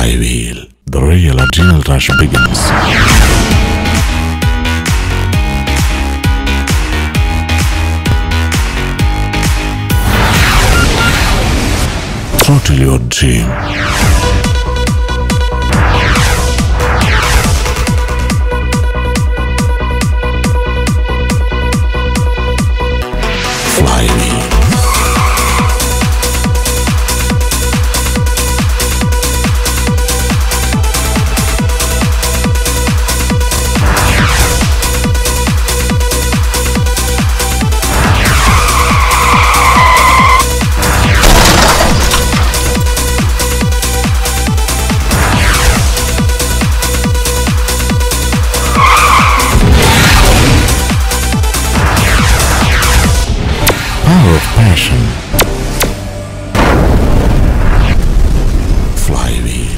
Flywheel. The real adrenal rush begins. Throttle your dream. Flywheel. Power of passion. Flywheel.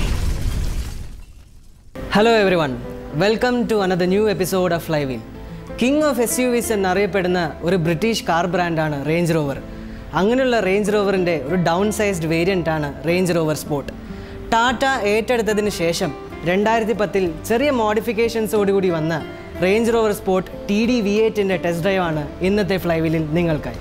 Hello everyone welcome to another new episode of Flywheel king of S U Vs എന്നറിയപ്പെടുന്ന ഒരു British car ബ്രാൻഡാണ് Range Rover അങ്ങനെയുള്ള Range റോവറിൻ്റെ ഒരു down sized variant ആണ് Range Rover Sport Tata ഏറ്റെടുത്തതിന് ശേഷം രണ്ടായിരത്തി പത്തിൽ ചെറിയ മോഡിഫിക്കേഷൻസോടുകൂടി വന്ന Range Rover Sport T D V എയ്റ്റിൻ്റെ ടെസ്റ്റ് ഡ്രൈവാണ് ഇന്നത്തെ ഫ്ലൈവീലിൽ നിങ്ങൾക്കായി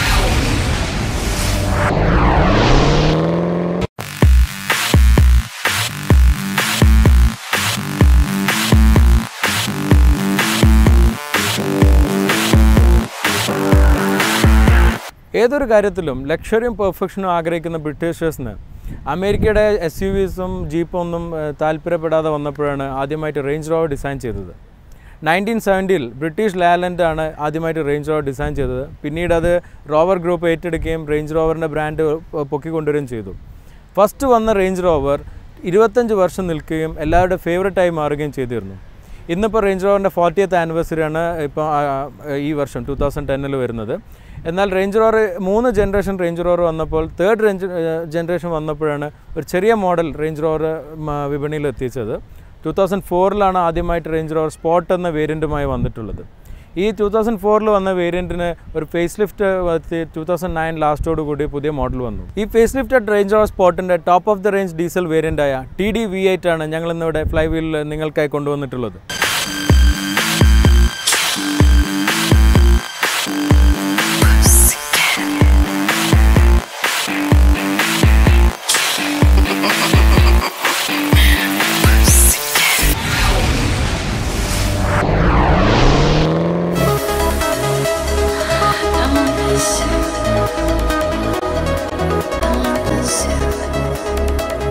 ഏതൊരു കാര്യത്തിലും ലക്ഷറിയും പെർഫെക്ഷനും ആഗ്രഹിക്കുന്ന ബ്രിട്ടീഷേഴ്സിന് അമേരിക്കയുടെ എസ് യു വിസും ജീപ്പും ഒന്നും ഏഹ്, താല്പര്യപ്പെടാതെ വന്നപ്പോഴാണ് ആദ്യമായിട്ട് റേഞ്ച് റോവർ ഡിസൈൻ ചെയ്തത് നയൻറ്റീൻ സെവൻറ്റിയിൽ ബ്രിട്ടീഷ് ലാലൻഡ് ആണ് ആദ്യമായിട്ട് റേഞ്ച് റോവർ ഡിസൈൻ ചെയ്തത് പിന്നീട് അത് റോവർ ഗ്രൂപ്പ് ഏറ്റെടുക്കുകയും റേഞ്ച് റോവറിൻ്റെ ബ്രാൻഡ് പൊക്കിക്കൊണ്ടുവരികയും ചെയ്തു ഫസ്റ്റ് വന്ന റേഞ്ച് റോവർ ഇരുപത്തഞ്ച് വർഷം നിൽക്കുകയും എല്ലാവരുടെ ഫേവറേറ്റായി മാറുകയും ചെയ്തിരുന്നു ഇന്നിപ്പോൾ റേഞ്ച് റോവറിൻ്റെ ഫോർട്ടിയത്ത് ആനിവേഴ്സറിയാണ് ഇപ്പോൾ ആ, ആ, ഈ വർഷം ടു തൗസൻഡ് ടെന്നിൽ വരുന്നത് എന്നാൽ റേഞ്ച് റോവർ മൂന്ന് ജനറേഷൻ റേഞ്ച് റോവർ വന്നപ്പോൾ തേർഡ് റേഞ്ച് ജനറേഷൻ വന്നപ്പോഴാണ് ഒരു ചെറിയ മോഡൽ റേഞ്ച് റോവർ വിപണിയിൽ എത്തിച്ചത് ടു തൗസൻഡ് ഫോറിലാണ് ആദ്യമായിട്ട് റേഞ്ച് റോവർ സ്പോട്ട് എന്ന വേരിയൻറ്റുമായി വന്നിട്ടുള്ളത് ഈ ടു തൗസൻഡ് ഫോറിൽ വന്ന വേരിയൻറ്റിന് ഒരു facelift two thousand nine ലാസ്റ്റോട് കൂടി പുതിയ മോഡൽ വന്നു ഈ ഫേസ് ലിഫ്റ്റഡ് റേഞ്ച് റോവർ സ്പോട്ടിൻ്റെ top of the range diesel വേരിയൻ്റായ ടി ഡി വി എയ്റ്റ് ആണ് ഞങ്ങൾ ഇന്നിവിടെ ഫ്ലൈ വീലിൽ നിങ്ങൾക്കായി കൊണ്ടുവന്നിട്ടുള്ളത് I want this. I want this.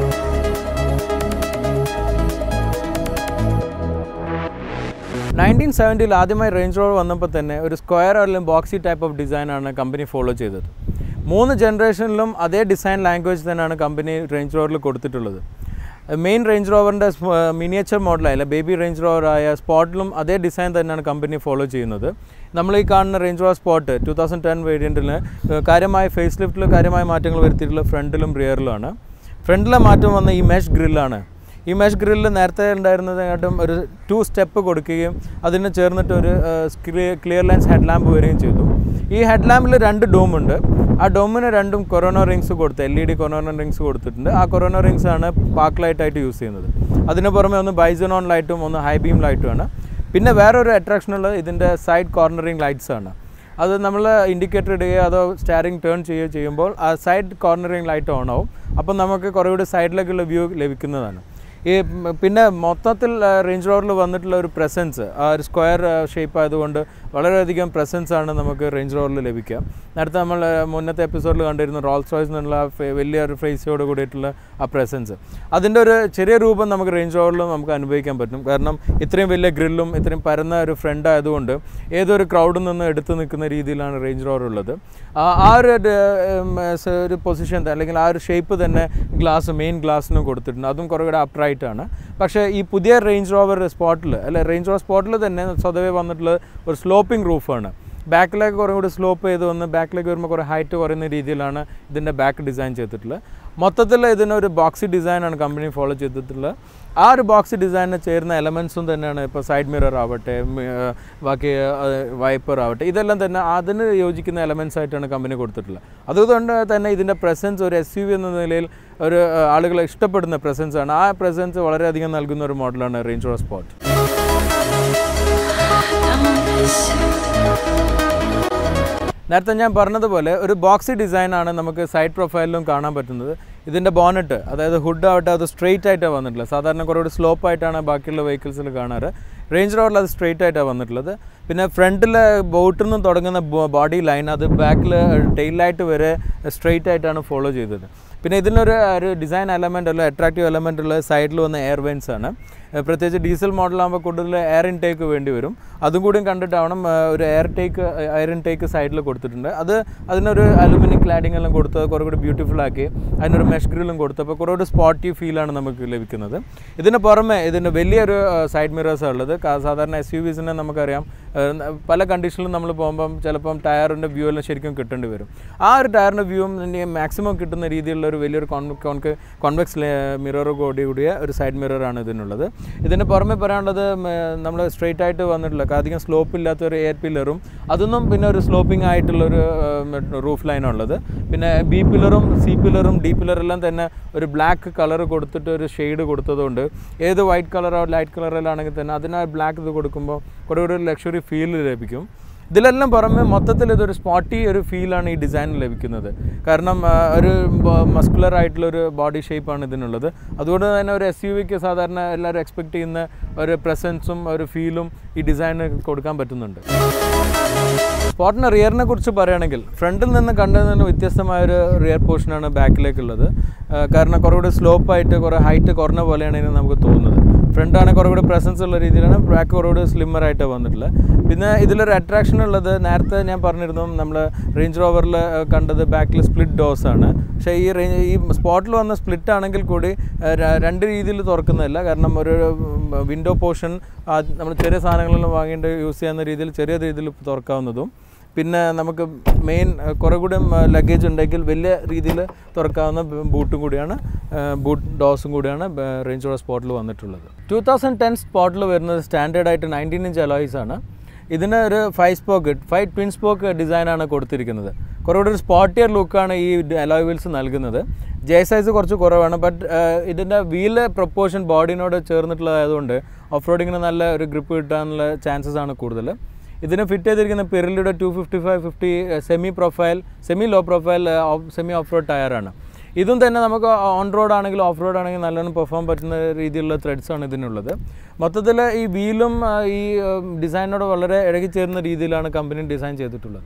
Nineteen സെവൻറ്റിയിൽ ആദ്യമായി റേഞ്ച് റോവർ വന്നപ്പോൾ തന്നെ ഒരു സ്ക്വയർ അല്ലെങ്കിൽ ബോക്സി ടൈപ്പ് ഓഫ് ഡിസൈനാണ് കമ്പനി ഫോളോ ചെയ്തത് മൂന്ന് ജനറേഷനിലും അതേ ഡിസൈൻ ലാംഗ്വേജ് തന്നെയാണ് കമ്പനി റേഞ്ച് റോവറിൽ കൊടുത്തിട്ടുള്ളത് മെയിൻ റേഞ്ച് റോവറിൻ്റെ മിനിയേച്ചർ മോഡലായ ബേബി റേഞ്ച് റോവറായ സ്പോട്ടിലും അതേ ഡിസൈൻ തന്നെയാണ് കമ്പനി ഫോളോ ചെയ്യുന്നത് നമ്മൾ ഈ കാണുന്ന Range Rover Sport two thousand ten വേരിയൻറ്റിൽ കാര്യമായ ഫേസ് ലിഫ്റ്റിൽ കാര്യമായ മാറ്റങ്ങൾ വരുത്തിയിട്ടുള്ളത് ഫ്രണ്ടിലും റിയറിലുമാണ് ഫ്രണ്ടിലെ മാറ്റം വന്ന ഈ മെഷ് ഗ്രില്ലാണ് ഈ മെഷ് ഗ്രില്ല് നേരത്തെ ഉണ്ടായിരുന്നതിനായിട്ടും ഒരു ടു സ്റ്റെപ്പ് കൊടുക്കുകയും അതിന് ചേർന്നിട്ട് ഒരു ക്ലിയർ ലൈൻസ് ഹെഡ് ലാമ്പ് വരികയും ചെയ്തു ഈ ഹെഡ് ലാമ്പിൽ രണ്ട് ഡോമുണ്ട് ആ ഡോമിന് രണ്ടും കൊറോണ റിങ്സ് കൊടുത്ത് L E D corona rings കൊടുത്തിട്ടുണ്ട് ആ കൊറോണ റിങ്സ് ആണ് പാർക്ക് ലൈറ്റായിട്ട് യൂസ് ചെയ്യുന്നത് അതിന് പുറമെ ഒന്ന് ബൈസനോൺ ലൈറ്റും ഒന്ന് ഹൈ ബീം ലൈറ്റുമാണ് പിന്നെ വേറൊരു അട്രാക്ഷൻ ഉള്ളത് ഇതിൻ്റെ സൈഡ് കോർണറിങ് ലൈറ്റ്സ് ആണ് അത് നമ്മൾ ഇൻഡിക്കേറ്റർ ഇടുകയോ അതോ സ്റ്റാരിങ് ടേൺ ചെയ്യുകയോ ചെയ്യുമ്പോൾ ആ സൈഡ് കോർണറിങ് ലൈറ്റ് ഓൺ ആവും അപ്പം നമുക്ക് കുറേ കൂടി സൈഡിലേക്കുള്ള വ്യൂ ലഭിക്കുന്നതാണ് ഈ ഉം, പിന്നെ മൊത്തത്തിൽ റേഞ്ച് റോവറിൽ വന്നിട്ടുള്ള ഒരു പ്രസൻസ് ആ ഒരു സ്ക്വയർ ഷേപ്പ് ആയതുകൊണ്ട് വളരെയധികം പ്രസൻസ് ആണ് നമുക്ക് റേഞ്ച് റോവറിൽ ലഭിക്കുക നേരത്തെ നമ്മൾ ആ, മുന്നത്തെ എപ്പിസോഡിൽ കണ്ടിരുന്നു റോൾസ് റോയ്സ് എന്നുള്ള ആ ഫെ- വലിയൊരു ഫേസോട് കൂടിയിട്ടുള്ള ആ പ്രസൻസ് അതിൻ്റെ ഒരു ചെറിയ രൂപം നമുക്ക് റേഞ്ച് റോവറിലും നമുക്ക് അനുഭവിക്കാൻ പറ്റും കാരണം ഇത്രയും വലിയ ഗ്രില്ലും ഇത്രയും പരന്ന ഒരു ഫ്രണ്ട് ആയതുകൊണ്ട് ഏതൊരു ക്രൗഡിൽ നിന്ന് എടുത്തു നിൽക്കുന്ന രീതിയിലാണ് റേഞ്ച് റോവർ ഉള്ളത് ആ ആ ഒരു ഡ- ഉം, സ- ഒരു പൊസിഷൻ അല്ലെങ്കിൽ ആ ഒരു ഷേപ്പ് തന്നെ ഗ്ലാസ് മെയിൻ ഗ്ലാസ്സിനും കൊടുത്തിട്ടുണ്ട് അതും കുറേ കൂടെ അപ്രൈറ്റ് ആണ് പക്ഷേ ഈ പുതിയ റേഞ്ച് റോവർ സ്പോട്ടിൽ അല്ലെ റേഞ്ച് റോവർ സ്പോട്ടിൽ തന്നെ സ്വതവേ വന്നിട്ടുള്ളത് ഒരു സ്ലോപ്പിംഗ് റൂഫാണ് ബാക്കിലേക്ക് കുറേ കൂടി സ്ലോപ്പ് ചെയ്ത് വന്ന് ബാക്കിലേക്ക് വരുമ്പോൾ കുറേ ഹൈറ്റ് കുറയുന്ന രീതിയിലാണ് ഇതിൻ്റെ ബാക്ക് ഡിസൈൻ ചെയ്തിട്ടുള്ളത് മൊത്തത്തിൽ ഇതിനൊരു ബോക്സി ഡിസൈനാണ് കമ്പനി ഫോളോ ചെയ്തിട്ടുള്ളത് ആ ഒരു ബോക്സി ഡിസൈനിന് ചേരുന്ന എലമെൻസും തന്നെയാണ് ഇപ്പോൾ സൈഡ് മിറർ ആവട്ടെ മി- ആ, ബാക്കി വൈപ്പർ ആവട്ടെ ഇതെല്ലാം തന്നെ അതിന് യോജിക്കുന്ന എലമെൻസ് ആയിട്ടാണ് കമ്പനി കൊടുത്തിട്ടുള്ളത് അതുകൊണ്ട് തന്നെ ഇതിൻ്റെ പ്രസൻസ് ഒരു എസ് യു വി എന്ന നിലയിൽ ഒരു ആ, ആളുകൾ ഇഷ്ടപ്പെടുന്ന പ്രസൻസ് ആണ് ആ പ്രസൻസ് വളരെയധികം നൽകുന്ന ഒരു മോഡലാണ് റേഞ്ച് റോഡ് സ്പോട്ട് നേരത്തെ ഞാൻ പറഞ്ഞതുപോലെ ഒരു ബോക്സി ഡിസൈനാണ് നമുക്ക് സൈഡ് പ്രൊഫൈലിലും കാണാൻ പറ്റുന്നത് ഇതിൻ്റെ ബോണറ്റ് അതായത് ഹുഡ് ആവട്ടെ അത് സ്ട്രെയിറ്റ് ആയിട്ടാണ് വന്നിട്ടുള്ളത് സാധാരണ കുറേ കൂടി സ്ലോപ്പ് ആയിട്ടാണ് ബാക്കിയുള്ള വെഹിക്കിൾസിൽ കാണാറ് റേഞ്ച് റോഡിൽ അത് സ്ട്രെയിറ്റ് ആയിട്ടാണ് വന്നിട്ടുള്ളത് പിന്നെ ഫ്രണ്ടിൽ ബോട്ടിൽ നിന്ന് തുടങ്ങുന്ന ബോഡി ലൈൻ അത് ബാക്കിൽ ടെയിലായിട്ട് വരെ സ്ട്രെയിറ്റ് ആയിട്ടാണ് ഫോളോ ചെയ്തത് പിന്നെ ഇതിനൊരു ഒരു ഡിസൈൻ എലമെൻ്റ് അല്ല അട്രാക്റ്റീവ് എലമെൻ്റ് ഉള്ള സൈഡിൽ വന്ന എയർ വെൻസ് ആണ് ഏഹ് പ്രത്യേകിച്ച് ഡീസൽ മോഡലാകുമ്പോൾ കൂടുതൽ എയർ ഇൻടേക്ക് വേണ്ടി വരും അതും കൂടിയും കണ്ടിട്ടാവണം ഏഹ് ഒരു എയർ ടേക്ക് എയർ ഇൻടേക്ക് സൈഡിൽ കൊടുത്തിട്ടുണ്ട് അത് അതിനൊരു അലുമിനിയം ക്ലാഡിംഗ് എല്ലാം കൊടുത്ത് കുറേ കൂടി ബ്യൂട്ടിഫുൾ ആക്കി അതിനൊരു മെഷ് ഗ്രില്ലും കൊടുത്ത് അപ്പോൾ കുറേ കൂടി സ്പോട്ടി ഫീലാണ് നമുക്ക് ലഭിക്കുന്നത് ഇതിന് പുറമെ ഇതിന് വലിയൊരു സൈഡ് മിറേഴ്സാണ് ഉള്ളത് കാ- സാധാരണ എസ് യു വിസിനെ നമുക്കറിയാം ഏഹ് പല കണ്ടീഷനിലും നമ്മൾ പോകുമ്പം ചിലപ്പം ടയറിൻ്റെ വ്യൂ എല്ലാം ശരിക്കും കിട്ടേണ്ടി വരും ആ ഒരു ടയറിൻ്റെ വ്യൂവും മാക്സിമം കിട്ടുന്ന രീതിയിലുള്ള ഒരു വലിയൊരു കോൺക്ക് കോൺവെക്സ് മിറർ കൂടി കൂടിയ ഒരു സൈഡ് മിററാണ് ഇതിനുള്ളത് ഇതിന് പുറമെ പറയാനുള്ളത് നമ്മൾ സ്ട്രെയിറ്റ് ആയിട്ട് വന്നിട്ടുള്ള അധികം സ്ലോപ്പ് ഇല്ലാത്ത ഒരു എയർ പില്ലറും അതൊന്നും പിന്നെ ഒരു സ്ലോപ്പിംഗ് ആയിട്ടുള്ള ഒരു റൂഫ് ലൈനാണ് ഉള്ളത് പിന്നെ ബി പില്ലറും സി പില്ലറും ഡി പില്ലറെല്ലാം തന്നെ ഒരു ബ്ലാക്ക് കളർ കൊടുത്തിട്ട് ഒരു ഷെയ്ഡ് കൊടുത്തതുകൊണ്ട് ഏത് വൈറ്റ് കളറോ ലൈറ്റ് കളറിലാണെങ്കിൽ തന്നെ അതിന് ആ ബ്ലാക്ക് ഇത് കൊടുക്കുമ്പോൾ കുറേ ഒരു ലക്ഷറി ഫീൽ ലഭിക്കും ഇതിലെല്ലാം പുറമെ മൊത്തത്തിൽ ഇതൊരു സ്പോട്ടി ഒരു ഫീലാണ് ഈ ഡിസൈനിൽ ലഭിക്കുന്നത് കാരണം ആ, ഒരു മസ്കുലർ ആയിട്ടുള്ളൊരു ബോഡി ഷേപ്പാണ് ഇതിനുള്ളത് അതുകൊണ്ട് തന്നെ ഒരു എസ് യു വിക്ക് സാധാരണ എല്ലാവരും എക്സ്പെക്ട് ചെയ്യുന്ന ഒരു പ്രസൻസും ഒരു ഫീലും ഈ ഡിസൈന് കൊടുക്കാൻ പറ്റുന്നുണ്ട് സ്പോട്ടിൻ്റെ റിയറിനെ കുറിച്ച് പറയുകയാണെങ്കിൽ ഫ്രണ്ടിൽ നിന്ന് കണ്ടതിൽ നിന്ന് വ്യത്യസ്തമായ ഒരു റിയർ പോർഷനാണ് ബാക്കിലേക്കുള്ളത് ആ, കാരണം കുറേ കൂടി സ്ലോപ്പായിട്ട് കുറേ ഹൈറ്റ് കുറഞ്ഞ പോലെയാണ് ഇതിന് നമുക്ക് തോന്നുന്നത് ഫ്രണ്ടാണ് കുറേ കൂടി പ്രസൻസ് ഉള്ള രീതിയിലാണ് ബാക്ക് കുറേ കൂടി സ്ലിമ്മർ ആയിട്ട് വന്നിട്ടുള്ളത് പിന്നെ ഇതിലൊരു അട്രാക്ഷൻ ഉള്ളത് നേരത്തെ ഞാൻ പറഞ്ഞിരുന്നു നമ്മൾ റേഞ്ച് റോവറിൽ കണ്ടത് ബാക്കിൽ സ്പ്ലിറ്റ് ഡോസ് ആണ് പക്ഷേ ഈ റേഞ്ച് ഈ സ്പോട്ടിൽ വന്ന സ്പ്ലിറ്റ് ആണെങ്കിൽ കൂടി ആ, ര- രണ്ട് രീതിയിൽ തുറക്കുന്നതല്ല കാരണം ഒരു വിൻഡോ പോർഷൻ നമ്മൾ ചെറിയ സാധനങ്ങളെല്ലാം വാങ്ങിയിട്ട് യൂസ് ചെയ്യുന്ന രീതിയിൽ ചെറിയ രീതിയിൽ തുറക്കാവുന്നതും പിന്നെ നമുക്ക് മെയിൻ കുറേ കൂടി ലഗേജ് ഉണ്ടെങ്കിൽ വലിയ രീതിയിൽ തുറക്കാവുന്ന ബൂട്ടും കൂടിയാണ് ബൂട്ട് ഡോസും കൂടിയാണ് റേഞ്ച് റോഡ് സ്പോട്ടിൽ വന്നിട്ടുള്ളത് ടൂ തൗസൻഡ് ടെൻ സ്പോട്ടിൽ വരുന്നത് സ്റ്റാൻഡേർഡ് ആയിട്ട് നയൻറ്റീൻ ഇഞ്ച് അലോയ്സ് ആണ് ഇതിന് ഒരു five spoke five twin spoke ഡിസൈനാണ് കൊടുത്തിരിക്കുന്നത് കുറേ കൂടി ഒരു സ്പോട്ടിയർ ലുക്കാണ് ഈ അലോയ് വീൽസ് നൽകുന്നത് ജെ സൈസ് കുറച്ച് കുറവാണ് ബട്ട് ഇതിൻ്റെ വീല് പ്രൊപ്പോർഷൻ ബോഡിനോട് ചേർന്നിട്ടുള്ളതായതുകൊണ്ട് ഓഫ് റോഡിങ്ങിന് നല്ല ഒരു ഗ്രിപ്പ് കിട്ടാനുള്ള ചാൻസസ് ആണ് കൂടുതൽ ഇതിന് ഫിറ്റ് ചെയ്തിരിക്കുന്ന പെരിലിയുടെ two fifty five fifty semi profile semi low profile semi off road ടയറാണ് ഇതും തന്നെ നമുക്ക് ഓൺ റോഡ് ആണെങ്കിലും ഓഫ് റോഡ് ആണെങ്കിലും നല്ലോണം പെർഫോം പറ്റുന്ന രീതിയിലുള്ള ത്രെഡ്സ് ആണ് ഇതിനുള്ളത് മൊത്തത്തിൽ ഈ വീലും ഈ ഡിസൈനോട് വളരെ ഇഴകി ചേരുന്ന രീതിയിലാണ് കമ്പനി ഡിസൈൻ ചെയ്തിട്ടുള്ളത്